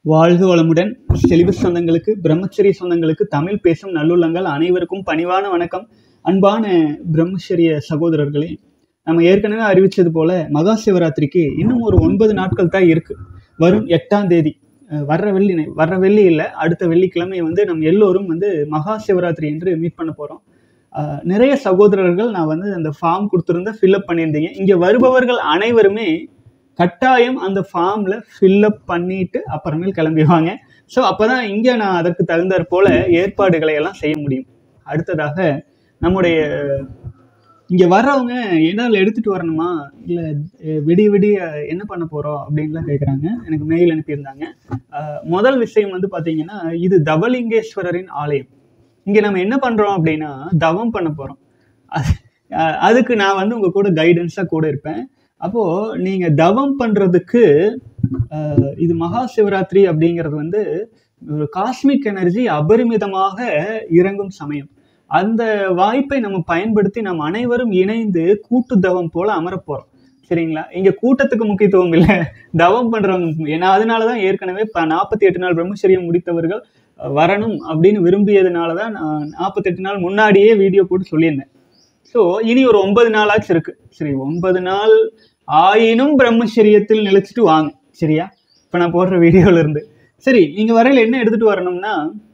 வாழ்க வளமுடன் செலிபஸ் சொந்தங்களுக்கு பிரம்மச்சரிய சொந்தங்களுக்கு தமிழ் பேசும் நல்லுள்ளங்கள் அனைவருக்கும் பணிவான வணக்கம் அன்பான பிரம்மச்சரிய சகோதரர்களே நம்ம ஏற்கனவே அறிவிச்சது போல மகா சிவராத்திரிக்கு இன்னும் ஒரு ஒன்பது நாட்கள் தான் இருக்கு வரும் எட்டாம் தேதி அஹ் வர்ற வெள்ளி வர்ற வெள்ளி இல்லை அடுத்த வெள்ளிக்கிழமை வந்து நம்ம எல்லோரும் வந்து மகா சிவராத்திரி என்று மீட் பண்ண போகிறோம் நிறைய சகோதரர்கள் நான் வந்து அந்த ஃபார்ம் கொடுத்துருந்தேன் ஃபில்அப் பண்ணியிருந்தீங்க இங்கே வருபவர்கள் அனைவருமே கட்டாயம் அந்த ஃபார்மில் ஃபில்அப் பண்ணிட்டு அப்புறமேல் கிளம்பிடுவாங்க ஸோ அப்போ தான் இங்கே நான் அதற்கு தகுந்தாற் போல ஏற்பாடுகளை எல்லாம் செய்ய முடியும் அடுத்ததாக நம்முடைய இங்கே வர்றவங்க ஏதாவது எடுத்துகிட்டு வரணுமா இல்லை விடிய விடிய என்ன பண்ண போகிறோம் அப்படின்லாம் கேட்குறாங்க எனக்கு மெயில் அனுப்பியிருந்தாங்க அஹ், முதல் விஷயம் வந்து பார்த்தீங்கன்னா இது தவலிங்கேஸ்வரரின் ஆலயம் இங்கே நம்ம என்ன பண்ணுறோம் அப்படின்னா தவம் பண்ண போகிறோம் அதுக்கு நான் வந்து உங்கள் கூட கைடன்ஸாக கூட இருப்பேன் அப்போது நீங்கள் தவம் பண்ணுறதுக்கு இது மகா சிவராத்திரி அப்படிங்கிறது வந்து ஒரு காஸ்மிக் எனர்ஜி அபரிமிதமாக இறங்கும் சமயம் அந்த வாய்ப்பை நம்ம பயன்படுத்தி நாம் அனைவரும் இணைந்து கூட்டு தவம் போல அமரப் போறோம் சரிங்களா இங்க கூட்டத்துக்கு முக்கியத்துவம் இல்லை தவம் பண்றவங்க ஏன்னா அதனாலதான் ஏற்கனவே நாற்பத்தி எட்டு நாள் பிரம்மச்சரியம் முடித்தவர்கள் அஹ், வரணும் அப்படின்னு விரும்பியதுனால தான் நான் நாற்பத்தெட்டு நாள் முன்னாடியே வீடியோ போட்டு சொல்லியிருந்தேன் ஸோ இனி ஒரு ஒன்பது நாளாச்சும் இருக்கு சரி ஒன்பது நாள் ஆயினும் பிரம்மச்சரியத்தில் நிலைச்சிட்டு வாங்க சரியா இப்போ நான் போடுற வீடியோல இருந்து சரி நீங்க வரையில என்ன எடுத்துட்டு வரணும்னா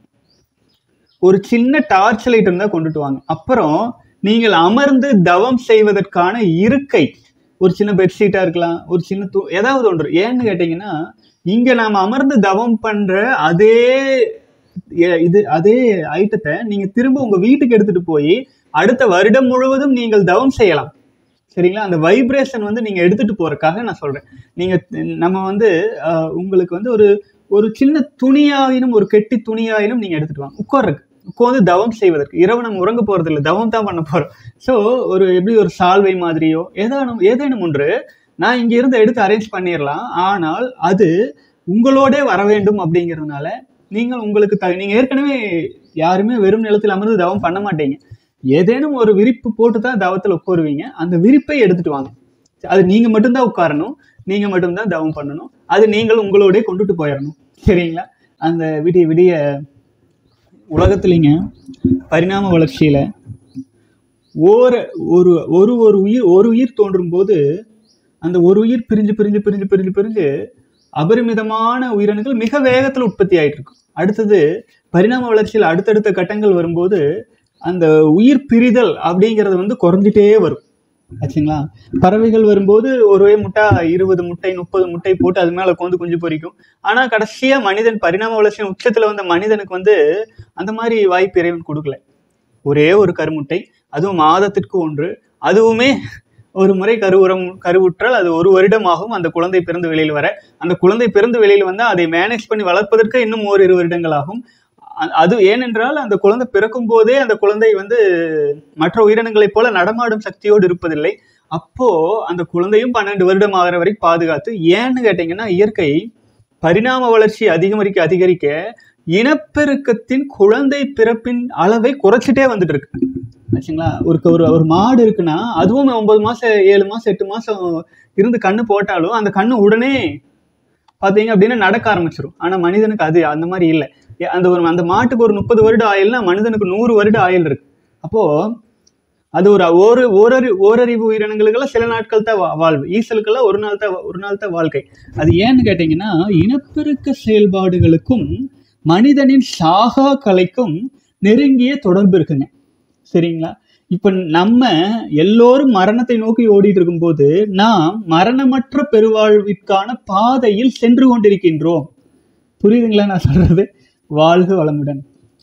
ஒரு சின்ன டார்ச் லைட் இருந்தா கொண்டுட்டு வாங்க அப்புறம் நீங்கள் அமர்ந்து தவம் செய்வதற்கான இருக்கை ஒரு சின்ன பெட்ஷீட்டா இருக்கலாம் ஒரு சின்ன தூ ஏதாவது ஒன்று ஏன்னு கேட்டீங்கன்னா இங்க நாம அமர்ந்து தவம் பண்ற அதே எ- இது அதே ஐட்டத்தை நீங்க திரும்ப உங்க வீட்டுக்கு எடுத்துட்டு போய் அடுத்த வருடம் முழுவதும் நீங்கள் தவம் செய்யலாம் சரிங்களா அந்த வைப்ரேஷன் வந்து நீங்க எடுத்துட்டு போறதுக்காக நான் சொல்றேன் நீங்க நம்ம வந்து அஹ், உங்களுக்கு வந்து ஒரு ஒரு சின்ன துணியாயினும் ஒரு கெட்டி துணியாயினும் நீங்க எடுத்துட்டு வாங்க உட்கார்றதுக்கு உட்காந்து தவம் செய்வதற்கு இரவு நம்ம உறங்க போறது இல்லை தவம் தான் பண்ண போறோம் ஸோ ஒரு எப்படி ஒரு சால்வை மாதிரியோ ஏதானும் ஏதேனும் ஒன்று நான் இங்க இருந்து எடுத்து அரேஞ்ச் பண்ணிடலாம் ஆனால் அது உங்களோடே வர வேண்டும் அப்படிங்கிறதுனால நீங்கள் உங்களுக்கு த நீங்க ஏற்கனவே யாருமே வெறும் நிலத்தில் அமர்ந்து தவம் பண்ண மாட்டீங்க ஏதேனும் ஒரு விரிப்பு போட்டு தான் தவத்தில் உட்காருவீங்க அந்த விரிப்பை எடுத்துட்டு வாங்க அது நீங்க மட்டும்தான் உட்காரணும் நீங்க மட்டும்தான் தவம் பண்ணணும் அது நீங்கள் உங்களோடே கொண்டுட்டு போயிடணும் சரிங்களா அந்த விடிய விடிய உலகத்துலிங்க பரிணாம வளர்ச்சியில ஓர ஒரு ஒரு ஒரு உயிர் ஒரு உயிர் தோன்றும் போது அந்த ஒரு உயிர் பிரிஞ்சு பிரிஞ்சு பிரிஞ்சு பிரிஞ்சு பிரிஞ்சு அபரிமிதமான உயிரணுக்கள் மிக வேகத்தில் உற்பத்தி ஆயிட்டு இருக்கும் அடுத்தது பரிணாம வளர்ச்சியில் அடுத்தடுத்த கட்டங்கள் வரும்போது அந்த உயிர் பிரிதல் அப்படிங்கிறது வந்து குறைஞ்சிட்டே வரும் ஆச்சுங்களா பறவைகள் வரும்போது ஒரே முட்டை இருபது முட்டை முப்பது முட்டை போட்டு அது மேல உட்காந்து குஞ்சு பொரிக்கும் ஆனா கடைசியா மனிதன் பரிணாம வளர்ச்சியின் உச்சத்துல வந்த மனிதனுக்கு வந்து அந்த மாதிரி வாய்ப்பு இறைவன் கொடுக்கல ஒரே ஒரு கருமுட்டை அதுவும் மாதத்திற்கு ஒன்று அதுவுமே ஒரு முறை கருவுரம் கருவுற்றால் அது ஒரு வருடம் ஆகும் அந்த குழந்தை பிறந்து வெளியில் வர அந்த குழந்தை பிறந்து வெளியில் வந்தால் அதை மேனேஜ் பண்ணி வளர்ப்பதற்கு இன்னும் ஓரிரு வருடங்கள் ஆகும் அ- அது ஏனென்றால் அந்த குழந்தை பிறக்கும் போதே அந்த குழந்தை வந்து மற்ற உயிரினங்களைப் போல நடமாடும் சக்தியோடு இருப்பதில்லை அப்போ அந்த குழந்தையும் பன்னெண்டு வருடம் ஆகிற வரைக்கும் பாதுகாத்து ஏன்னு கேட்டீங்கன்னா இயற்கை பரிணாம வளர்ச்சி அதிகரிக்க அதிகரிக்க இனப்பெருக்கத்தின் குழந்தை பிறப்பின் அளவை குறைச்சிட்டே வந்துட்டு இருக்கு ஆச்சுங்களா ஒரு ஒரு ஒரு மாடு இருக்குன்னா அதுவும் ஒன்பது மாசம் ஏழு மாசம் எட்டு மாசம் இருந்து கண்ணு போட்டாலும் அந்த கண்ணு உடனே பார்த்தீங்க அப்படின்னா நடக்க ஆரம்பிச்சிடும் ஆனா மனிதனுக்கு அது அந்த மாதிரி இல்லை ஏ- அந்த ஒரு அந்த மாட்டுக்கு ஒரு முப்பது வருட ஆயில்னா மனிதனுக்கு நூறு வருட ஆயில் இருக்கு அப்போ அது ஒரு ஒரு ஓரறி ஓரறிவு உயிரினங்களுக்கெல்லாம் சில நாட்கள் தான் வா- வாழ்வு ஈசலுக்கெல்லாம் ஒரு நாள் தான் ஒரு நாள் தான் வாழ்க்கை அது ஏன்னு கேட்டிங்கன்னா இனப்பெருக்க செயல்பாடுகளுக்கும் மனிதனின் சாகா கலைக்கும் நெருங்கிய தொடர்பு இருக்குங்க சரிங்களா இப்ப நம்ம எல்லோரும் மரணத்தை நோக்கி ஓடிட்டு இருக்கும்போது நாம் மரணமற்ற பெருவாழ்விற்கான பாதையில் சென்று கொண்டிருக்கின்றோம் புரியுதுங்களா நான் சொல்றது வாழ்க வளமுடன்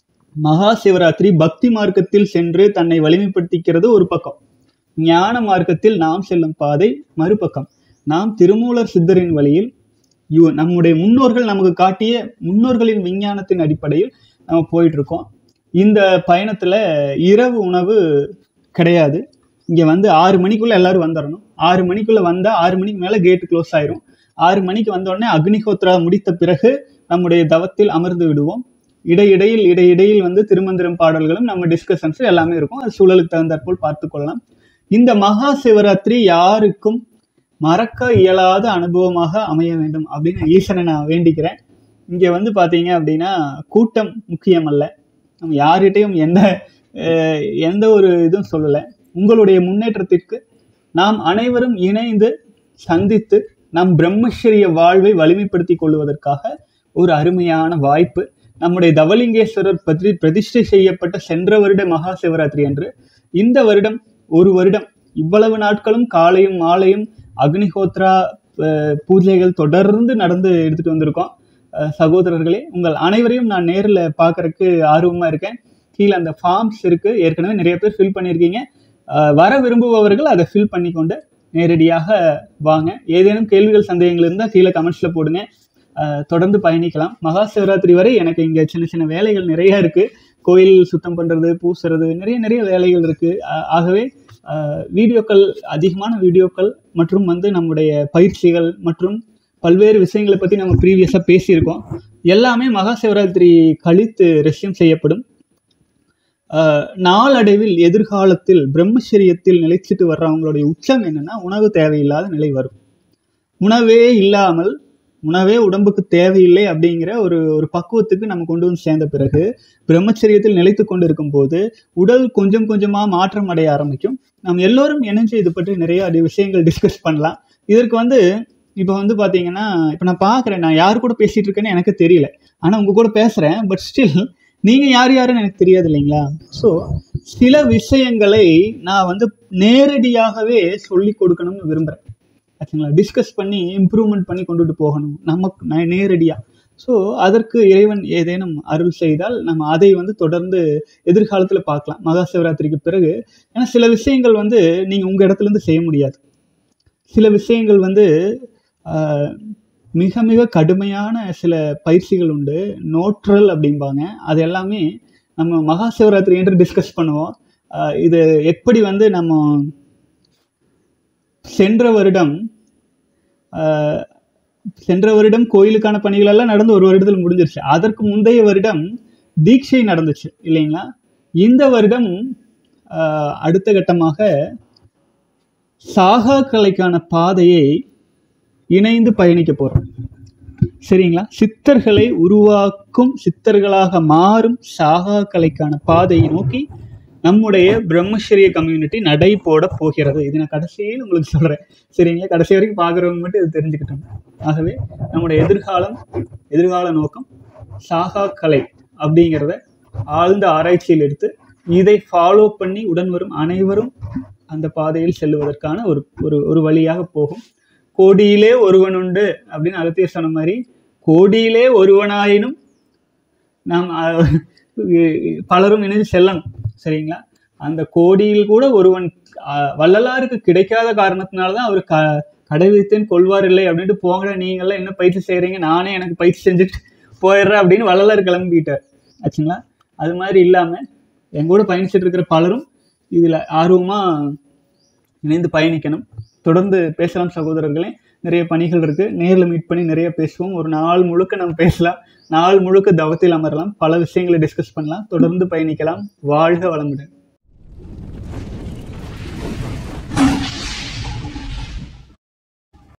மகா சிவராத்திரி பக்தி மார்க்கத்தில் சென்று தன்னை வலிமைப்படுத்திக்கிறது ஒரு பக்கம் ஞான மார்க்கத்தில் நாம் செல்லும் பாதை மறுபக்கம் நாம் திருமூலர் சித்தரின் வழியில் யு- நம்முடைய முன்னோர்கள் நமக்கு காட்டிய முன்னோர்களின் விஞ்ஞானத்தின் அடிப்படையில் நம்ம போயிட்டு இருக்கோம் இந்த பயணத்துல இரவு உணவு கிடையாது இங்க வந்து ஆறு மணிக்குள்ள எல்லாரும் வந்துடணும் ஆறு மணிக்குள்ள வந்தா ஆறு மணிக்கு மேல கேட் க்ளோஸ் ஆயிரும் ஆறு மணிக்கு வந்த உடனே அக்னிஹோத்ரா முடித்த பிறகு நம்முடைய தவத்தில் அமர்ந்து விடுவோம் இடையிடையில் இடையிடையில் வந்து திருமந்திரம் பாடல்களும் நம்ம டிஸ்கஷன்ஸ் எல்லாமே இருக்கும் அது சூழலுக்கு தகுந்தாற்போல் பார்த்து கொள்ளலாம் இந்த மகா சிவராத்திரி யாருக்கும் மறக்க இயலாத அனுபவமாக அமைய வேண்டும் அப்படின்னு ஈஸ்வரனை நான் வேண்டிக்கிறேன் இங்கே வந்து பார்த்தீங்க அப்படின்னா கூட்டம் முக்கியம் அல்ல நம்ம யார்கிட்டையும் எந்த அஹ், எந்த ஒரு இதுவும் சொல்லலை உங்களுடைய முன்னேற்றத்திற்கு நாம் அனைவரும் இணைந்து சந்தித்து நம் பிரம்மச்சரிய வாழ்வை வலிமைப்படுத்திக் கொள்வதற்காக ஒரு அருமையான வாய்ப்பு நம்முடைய தவலிங்கேஸ்வரர் பற்றி பிரதிஷ்டை செய்யப்பட்ட சென்ற வருட மகா சிவராத்திரி அன்று இந்த வருடம் ஒரு வருடம் இவ்வளவு நாட்களும் காலையும் மாலையும் அக்னிஹோத்ரா அஹ், பூஜைகள் தொடர்ந்து நடந்து எடுத்துட்டு வந்திருக்கோம் அஹ், சகோதரர்களே உங்கள் அனைவரையும் நான் நேரில் பார்க்கறதுக்கு ஆர்வமாக இருக்கேன் கீழே அந்த ஃபார்ம்ஸ் இருக்கு ஏற்கனவே நிறைய பேர் ஃபில் பண்ணியிருக்கீங்க அஹ், வர விரும்புபவர்கள் அதை ஃபில் பண்ணிக்கொண்டு நேரடியாக வாங்க ஏதேனும் கேள்விகள் சந்தேகங்கள் இருந்தால் கீழே கமெண்ட்ஸில் போடுங்க அஹ், தொடர்ந்து பயணிக்கலாம் மகா சிவராத்திரி வரை எனக்கு இங்கே சின்ன சின்ன வேலைகள் நிறைய இருக்கு கோயில் சுத்தம் பண்ணுறது பூசுறது நிறைய நிறைய வேலைகள் இருக்கு அஹ், ஆகவே அஹ், வீடியோக்கள் அதிகமான வீடியோக்கள் மற்றும் வந்து நம்முடைய பயிற்சிகள் மற்றும் பல்வேறு விஷயங்களை பற்றி நம்ம ப்ரீவியஸாக பேசியிருக்கோம் எல்லாமே மகா சிவராத்திரி கழித்து ரெஸ்யூம் செய்யப்படும் ஆஹ் நாளடைவில் எதிர்காலத்தில் பிரம்மச்சரியத்தில் நிலைச்சிட்டு வர்றவங்களுடைய உச்சம் என்னன்னா உணவு தேவையில்லாத நிலை வரும் உணவே இல்லாமல் உணவே உடம்புக்கு தேவையில்லை அப்படிங்கிற ஒரு ஒரு பக்குவத்துக்கு நம்ம கொண்டு வந்து சேர்ந்த பிறகு பிரம்மச்சரியத்தில் நிலைத்து கொண்டு இருக்கும் போது உடல் கொஞ்சம் கொஞ்சமா மாற்றம் அடைய ஆரம்பிக்கும் நம்ம எல்லோரும் இணைஞ்சு இது பற்றி நிறைய அடி விஷயங்கள் டிஸ்கஸ் பண்ணலாம் இதற்கு வந்து இப்போ வந்து பாத்தீங்கன்னா இப்போ நான் பார்க்குறேன் நான் யார் கூட பேசிட்டு இருக்கேன்னு எனக்கு தெரியல ஆனா உங்க கூட பேசுறேன் பட் ஸ்டில் நீங்க யார் யாருன்னு எனக்கு தெரியாது இல்லைங்களா ஸோ சில விஷயங்களை நான் வந்து நேரடியாகவே சொல்லி கொடுக்கணும்னு விரும்புறேன் ஆச்சுங்களா டிஸ்கஸ் பண்ணி இம்ப்ரூவ்மெண்ட் பண்ணி கொண்டுட்டு போகணும் நமக்கு நே- நேரடியா ஸோ அதற்கு இறைவன் ஏதேனும் அருள் செய்தால் நம்ம அதை வந்து தொடர்ந்து எதிர்காலத்தில் பார்க்கலாம் மகா சிவராத்திரிக்கு பிறகு ஏன்னா சில விஷயங்கள் வந்து நீங்கள் உங்கள் இடத்துல இருந்து செய்ய முடியாது சில விஷயங்கள் வந்து ஆஹ், மிக மிக கடுமையான சில பயிற்சிகள் உண்டு நோற்றல் அப்படிம்பாங்க அது எல்லாமே நம்ம மகா சிவராத்திரி என்று டிஸ்கஸ் பண்ணுவோம் ஆஹ், இது எப்படி வந்து நம்ம சென்ற வருடம் ஆஹ், சென்ற வருடம் கோயிலுக்கான பணிகள் எல்லாம் நடந்து ஒரு வருடத்தில் முடிஞ்சிருச்சு அதற்கு முந்தைய வருடம் தீட்சை நடந்துச்சு இல்லைங்களா இந்த வருடம் ஆஹ், அடுத்த கட்டமாக சாகா கலைக்கான பாதையை இணைந்து பயணிக்க போறோம் சரிங்களா சித்தர்களை உருவாக்கும் சித்தர்களாக மாறும் சாகா கலைக்கான பாதையை நோக்கி நம்முடைய பிரம்மச்சரிய கம்யூனிட்டி நடை போட போகிறது இது நான் கடைசியில் உங்களுக்கு சொல்றேன் சரிங்களா கடைசி வரைக்கும் பார்க்குறவங்க மட்டும் இது தெரிஞ்சுக்கிட்டோம் ஆகவே நம்முடைய எதிர்காலம் எதிர்கால நோக்கம் சாகா கலை அப்படிங்கிறத ஆழ்ந்த ஆராய்ச்சியில் எடுத்து இதை ஃபாலோ பண்ணி உடன் வரும் அனைவரும் அந்த பாதையில் செல்லுவதற்கான ஒரு ஒரு ஒரு வழியாக போகும் கோடியிலே ஒருவன் உண்டு அப்படின்னு அகத்தியர் சொன்ன மாதிரி கோடியிலே ஒருவனாயினும் நாம் அஹ், பலரும் இணைந்து செல்லணும் சரிங்களா அந்த கோடியில் கூட ஒருவன் அஹ், வள்ளலாருக்கு கிடைக்காத காரணத்தினால தான் அவர் க கடை வைத்தேன் கொள்வார் இல்லை அப்படின்ட்டு போங்கடா நீங்களாம் என்ன பயிற்சி செய்கிறீங்க நானே எனக்கு பயிற்சி செஞ்சுட்டு போயிடுறேன் அப்படின்னு வள்ளலார் கிளம்பிட்டார் ஆச்சுங்களா அது மாதிரி இல்லாமல் என் கூட பயணிச்சுட்டு இருக்கிற பலரும் இதில் ஆர்வமாக இணைந்து பயணிக்கணும் தொடர்ந்து பேசலாம் சகோதரர்களே நிறைய பணிகள் இருக்கு நேரில் மீட் பண்ணி நிறைய பேசுவோம் ஒரு நாள் முழுக்க நம்ம பேசலாம் நாள் முழுக்க தவத்தில் அமரலாம் பல விஷயங்களை டிஸ்கஸ் பண்ணலாம் தொடர்ந்து பயணிக்கலாம் வாழ்க வளமுடன்